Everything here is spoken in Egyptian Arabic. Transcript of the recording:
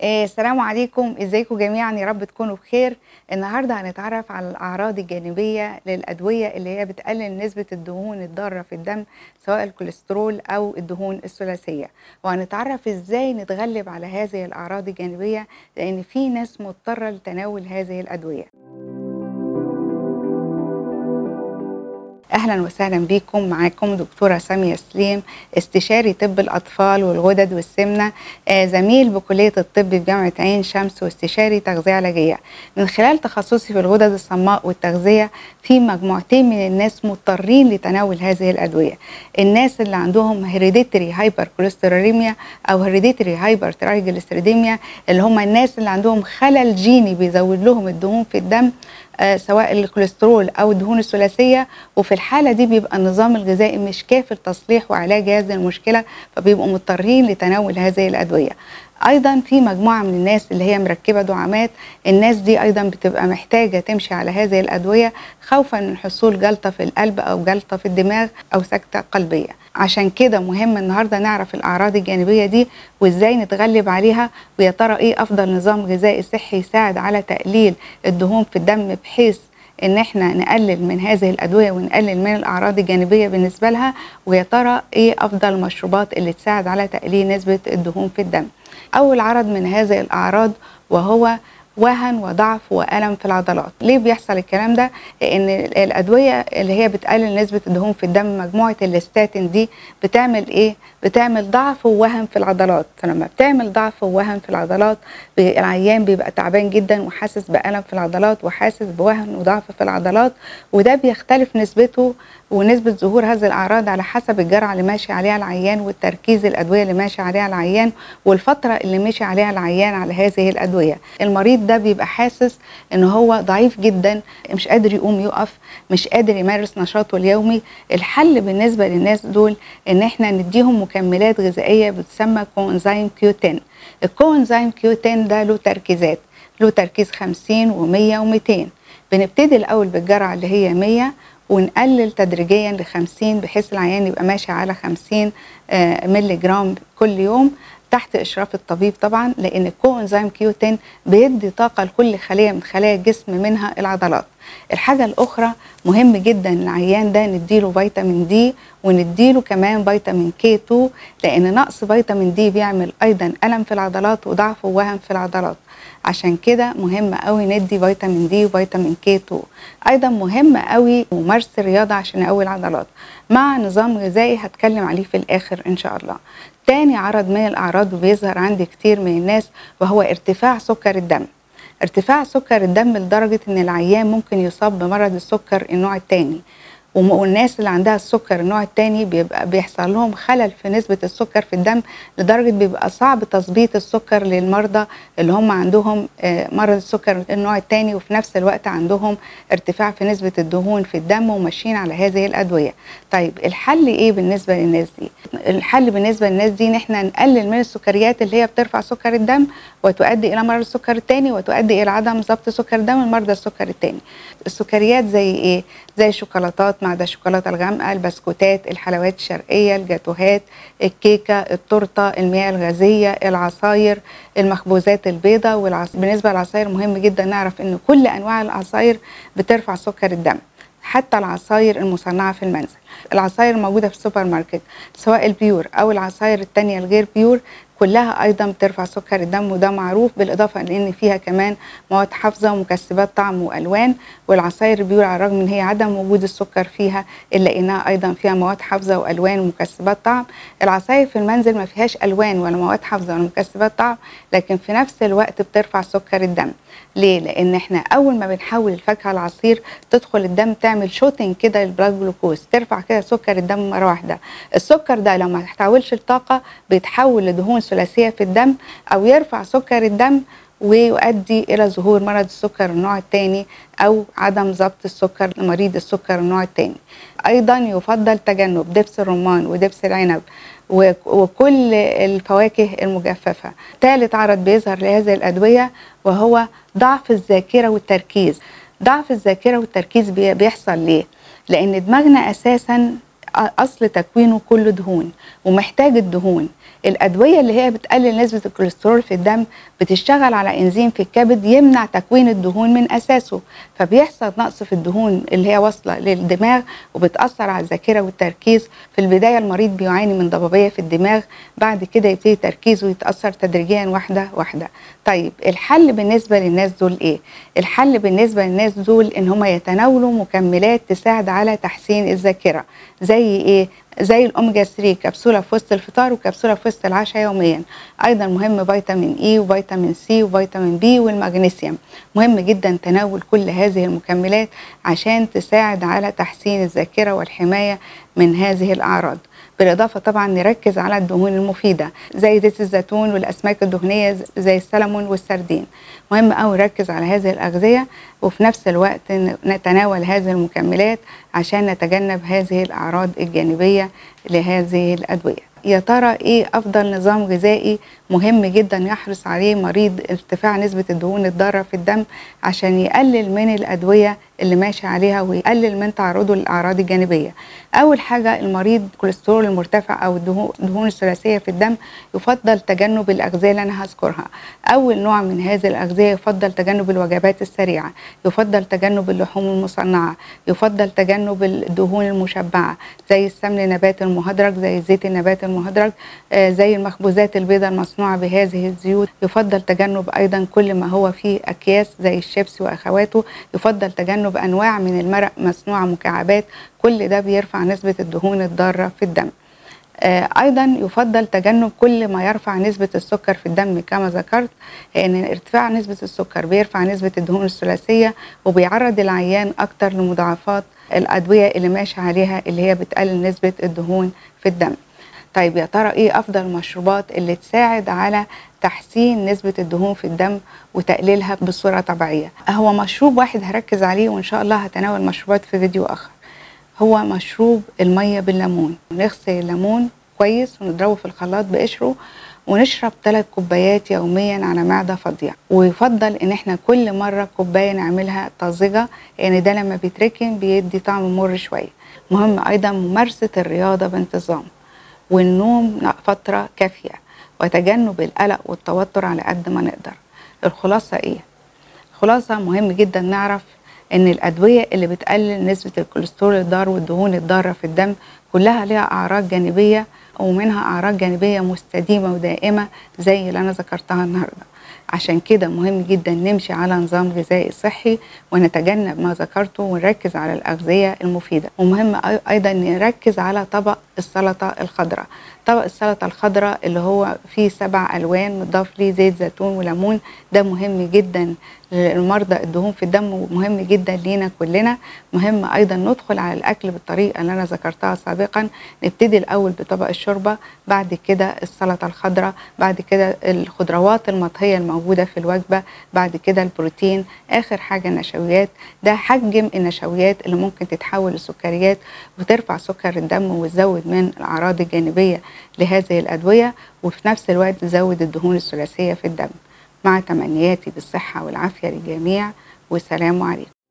آه، السلام عليكم ازيكم جميعا يا رب تكونوا بخير النهارده هنتعرف على الاعراض الجانبيه للادويه اللي هي بتقلل نسبه الدهون الضاره في الدم سواء الكوليسترول او الدهون الثلاثيه وهنتعرف ازاي نتغلب على هذه الاعراض الجانبيه لان في ناس مضطره لتناول هذه الادويه اهلا وسهلا بكم معاكم دكتوره ساميه سليم استشاري طب الاطفال والغدد والسمنه آه زميل بكليه الطب بجامعه عين شمس واستشاري تغذيه علاجيه من خلال تخصصي في الغدد الصماء والتغذيه في مجموعتين من الناس مضطرين لتناول هذه الادويه الناس اللي عندهم هيريديتري هايبر كوليستروليميا او هيريديتري هايبر ترايجليسيريديميا اللي هم الناس اللي عندهم خلل جيني بيزود لهم الدهون في الدم آه سواء الكوليسترول او الدهون الثلاثيه وفي الحاله دي بيبقى النظام الغذائي مش كافي لتصليح وعلاج هذه المشكله فبيبقوا مضطرين لتناول هذه الادويه ايضا في مجموعه من الناس اللي هي مركبه دعامات الناس دي ايضا بتبقى محتاجه تمشي على هذه الادويه خوفا من حصول جلطه في القلب او جلطه في الدماغ او سكته قلبيه عشان كده مهم النهارده نعرف الاعراض الجانبيه دي وازاي نتغلب عليها ويا ترى ايه افضل نظام غذائي صحي يساعد على تقليل الدهون في الدم بحيث ان احنا نقلل من هذه الادويه ونقلل من الاعراض الجانبيه بالنسبه لها ويا ترى ايه افضل المشروبات اللي تساعد على تقليل نسبه الدهون في الدم اول عرض من هذه الاعراض وهو وهن وضعف والم في العضلات ليه بيحصل الكلام ده لان الادويه اللي هي بتقلل نسبه الدهون في الدم مجموعه الاستاتين دي بتعمل ايه بتعمل ضعف ووهن في العضلات فلما بتعمل ضعف ووهن في العضلات العيان بيبقى تعبان جدا وحاسس بالم في العضلات وحاسس بوهن وضعف في العضلات وده بيختلف نسبته ونسبة ظهور هذه الأعراض على حسب الجرعة اللي ماشي عليها العيان والتركيز الأدوية اللي ماشي عليها العيان والفترة اللي ماشي عليها العيان على هذه الأدوية المريض ده بيبقى حاسس إن هو ضعيف جدا مش قادر يقوم يقف مش قادر يمارس نشاطه اليومي الحل بالنسبة للناس دول إن إحنا نديهم مكملات غذائية بتسمى كوانزيم كيو 10 الكوانزيم كيو 10 ده له تركيزات له تركيز 50 و100 و200 بنبتدي الأول بالجرعة اللي هي 100 ونقلل تدريجيا ل 50 بحيث العيان يبقى ماشي على 50 مللي جرام كل يوم تحت اشراف الطبيب طبعا لان الكوانزيم كيو 10 بيدي طاقه لكل خليه من خلايا الجسم منها العضلات الحاجه الاخرى مهم جدا العيان ده نديله فيتامين دي ونديله كمان فيتامين كي 2 لان نقص فيتامين دي بيعمل ايضا الم في العضلات وضعف ووهن في العضلات عشان كده مهم قوي ندي فيتامين دي وفيتامين كي 2 ايضا مهم قوي ممارسه الرياضه عشان نقوي العضلات مع نظام غذائي هتكلم عليه في الاخر ان شاء الله تاني عرض من الاعراض وبيظهر عند كتير من الناس وهو ارتفاع سكر الدم ارتفاع سكر الدم لدرجه ان العيان ممكن يصاب بمرض السكر النوع الثاني والناس اللي عندها السكر النوع الثاني بيبقى بيحصل لهم خلل في نسبة السكر في الدم لدرجة بيبقى صعب تظبيط السكر للمرضى اللي هم عندهم مرض السكر النوع الثاني وفي نفس الوقت عندهم ارتفاع في نسبة الدهون في الدم وماشيين على هذه الأدوية طيب الحل ايه بالنسبة للناس دي الحل بالنسبة للناس دي ان احنا نقلل من السكريات اللي هي بترفع سكر الدم وتؤدي الى مرض السكر الثاني وتؤدي الى عدم ضبط سكر الدم لمرضى السكر الثاني السكريات زي ايه زي الشوكولاتات ما عدا الشوكولاته الغامقه البسكوتات الحلويات الشرقيه الجاتوهات الكيكه التورته المياه الغازيه العصاير المخبوزات البيضاء والعص... بالنسبه للعصاير مهم جدا نعرف ان كل انواع العصاير بترفع سكر الدم حتى العصاير المصنعه في المنزل العصاير الموجوده في السوبر ماركت سواء البيور او العصاير التانية الغير بيور كلها ايضا بترفع سكر الدم وده معروف بالاضافه لان فيها كمان مواد حافظه ومكسبات طعم والوان والعصاير البيور على الرغم من هي عدم وجود السكر فيها الا انها ايضا فيها مواد حافظه والوان ومكسبات طعم العصاير في المنزل ما فيهاش الوان ولا مواد حافظه ولا مكسبات طعم لكن في نفس الوقت بترفع سكر الدم ليه لان احنا اول ما بنحول الفاكهه العصير تدخل الدم تعمل شوتنج كده للبلاد جلوكوز ترفع كده سكر الدم مره واحده السكر ده لو ما تحولش لطاقه بيتحول لدهون ثلاثيه في الدم او يرفع سكر الدم ويؤدي الى ظهور مرض السكر النوع الثاني او عدم ضبط السكر لمريض السكر النوع الثاني ايضا يفضل تجنب دبس الرمان ودبس العنب وكل الفواكه المجففه ثالث عرض بيظهر لهذه الادويه وهو ضعف الذاكره والتركيز ضعف الذاكره والتركيز بيحصل ليه لان دماغنا اساسا اصل تكوينه كله دهون ومحتاج الدهون الادويه اللي هي بتقلل نسبه الكوليسترول في الدم بتشتغل على انزيم في الكبد يمنع تكوين الدهون من اساسه فبيحصل نقص في الدهون اللي هي واصله للدماغ وبتاثر على الذاكره والتركيز في البدايه المريض بيعاني من ضبابيه في الدماغ بعد كده يبتدي تركيزه يتاثر تدريجيا واحده واحده طيب الحل بالنسبه للناس دول ايه الحل بالنسبه للناس دول ان هم يتناولوا مكملات تساعد على تحسين الذاكره زي ايه زي الاوميجا 3 كبسوله في وسط الفطار وكبسوله في وسط العشاء يوميا ايضا مهم فيتامين اي وفيتامين سي وفيتامين بي والمغنيسيوم مهم جدا تناول كل هذه المكملات عشان تساعد على تحسين الذاكره والحمايه من هذه الاعراض بالاضافه طبعا نركز على الدهون المفيده زي زيت الزيتون والاسماك الدهنيه زي السلمون والسردين مهم قوي نركز على هذه الاغذيه وفي نفس الوقت نتناول هذه المكملات عشان نتجنب هذه الاعراض الجانبيه لهذه الادويه يا ترى ايه افضل نظام غذائي مهم جدا يحرص عليه مريض ارتفاع نسبه الدهون الضاره في الدم عشان يقلل من الادويه اللي ماشي عليها ويقلل من تعرضه للاعراض الجانبيه اول حاجه المريض الكوليسترول المرتفع او الدهون الثلاثيه في الدم يفضل تجنب الاغذيه اللي انا هذكرها اول نوع من هذه الاغذيه يفضل تجنب الوجبات السريعه يفضل تجنب اللحوم المصنعه يفضل تجنب الدهون المشبعه زي السمن النبات المهدرج زي زيت النبات المهدرج آه زي المخبوزات البيضاء المصنوعه بهذه الزيوت يفضل تجنب ايضا كل ما هو فيه اكياس زي الشيبسي واخواته يفضل تجنب انواع من المرق مصنوعه مكعبات كل ده بيرفع نسبه الدهون الضاره في الدم آه ايضا يفضل تجنب كل ما يرفع نسبه السكر في الدم كما ذكرت لان ارتفاع نسبه السكر بيرفع نسبه الدهون الثلاثيه وبيعرض العيان اكتر لمضاعفات الادويه اللي ماشي عليها اللي هي بتقلل نسبه الدهون في الدم طيب يا ترى ايه افضل المشروبات اللي تساعد على تحسين نسبة الدهون في الدم وتقليلها بصورة طبيعية هو مشروب واحد هركز عليه وإن شاء الله هتناول مشروبات في فيديو آخر هو مشروب المية بالليمون نغسل الليمون كويس ونضربه في الخلاط بقشره ونشرب ثلاث كوبايات يوميا على معدة فاضية ويفضل ان احنا كل مرة كوباية نعملها طازجة لان يعني ده لما بيتركن بيدي طعم مر شوية مهم ايضا ممارسة الرياضة بانتظام والنوم فترة كافية وتجنب القلق والتوتر على قد ما نقدر الخلاصة ايه؟ الخلاصة مهم جدا نعرف ان الادوية اللي بتقلل نسبة الكوليسترول الضار والدهون الضارة في الدم كلها ليها اعراض جانبية ومنها اعراض جانبية مستديمة ودائمة زي اللي انا ذكرتها النهاردة عشان كده مهم جدا نمشي على نظام غذائي صحي ونتجنب ما ذكرته ونركز على الأغذية المفيدة ومهم أيضا نركز على طبق السلطة الخضراء طبق السلطة الخضراء اللي هو فيه سبع ألوان مضاف ليه زيت زيتون وليمون ده مهم جدا للمرضى الدهون في الدم ومهم جدا لينا كلنا مهم أيضا ندخل على الأكل بالطريقة اللي أنا ذكرتها سابقا نبتدي الأول بطبق الشوربة بعد كده السلطة الخضراء بعد كده الخضروات المطهية الموجودة في الوجبة بعد كده البروتين آخر حاجة النشويات ده حجم النشويات اللي ممكن تتحول لسكريات وترفع سكر الدم وتزود من الأعراض الجانبية لهذه الأدوية وفي نفس الوقت تزود الدهون الثلاثية في الدم مع تمنياتي بالصحة والعافية للجميع والسلام عليكم